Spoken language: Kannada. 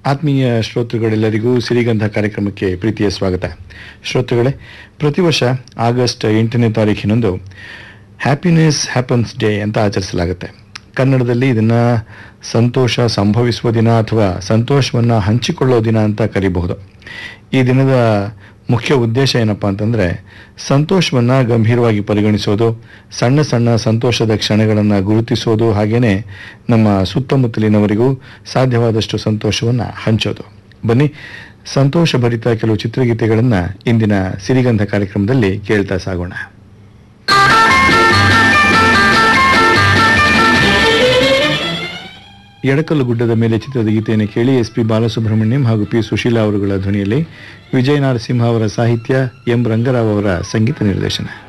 ಆತ್ಮೀಯ ಶ್ರೋತೃಗಳೆಲ್ಲರಿಗೂ ಸಿರಿಗಂಧ ಕಾರ್ಯಕ್ರಮಕ್ಕೆ ಪ್ರೀತಿಯ ಸ್ವಾಗತ ಶ್ರೋತೃಗಳೇ ಪ್ರತಿ ವರ್ಷ ಆಗಸ್ಟ್ ಎಂಟನೇ ತಾರೀಖಿನಂದು ಹ್ಯಾಪಿನೆಸ್ ಹ್ಯಾಪನ್ಸ್ ಡೇ ಅಂತ ಆಚರಿಸಲಾಗುತ್ತೆ ಕನ್ನಡದಲ್ಲಿ ಇದನ್ನ ಸಂತೋಷ ಸಂಭವಿಸುವ ದಿನ ಅಥವಾ ಸಂತೋಷವನ್ನ ಹಂಚಿಕೊಳ್ಳೋ ದಿನ ಅಂತ ಕರಿಬಹುದು ಈ ದಿನದ ಮುಖ್ಯ ಉದ್ದೇಶ ಏನಪ್ಪಾ ಅಂತಂದ್ರೆ ಸಂತೋಷವನ್ನ ಗಂಭೀರವಾಗಿ ಪರಿಗಣಿಸೋದು ಸಣ್ಣ ಸಣ್ಣ ಸಂತೋಷದ ಕ್ಷಣಗಳನ್ನು ಗುರುತಿಸೋದು ಹಾಗೇನೆ ನಮ್ಮ ಸುತ್ತಮುತ್ತಲಿನವರಿಗೂ ಸಾಧ್ಯವಾದಷ್ಟು ಸಂತೋಷವನ್ನ ಹಂಚೋದು ಬನ್ನಿ ಸಂತೋಷಭರಿತ ಕೆಲವು ಚಿತ್ರಗೀತೆಗಳನ್ನ ಇಂದಿನ ಸಿರಿಗಂಧ ಕಾರ್ಯಕ್ರಮದಲ್ಲಿ ಕೇಳ್ತಾ ಸಾಗೋಣ ಎಡಕಲ್ಲು ಗುಡ್ಡದ ಮೇಲೆ ಚಿತ್ರದ ಗೀತೆಯನ್ನು ಕೇಳಿ ಎಸ್ ಪಿ ಬಾಲಸುಬ್ರಹ್ಮಣ್ಯಂ ಹಾಗೂ ಪಿ ಸುಶೀಲಾ ಅವರುಗಳ ಧ್ವನಿಯಲ್ಲಿ ವಿಜಯ ನರಸಿಂಹ ಅವರ ಸಾಹಿತ್ಯ ಎಂ ರಂಗರಾವ್ ಅವರ ಸಂಗೀತ ನಿರ್ದೇಶನ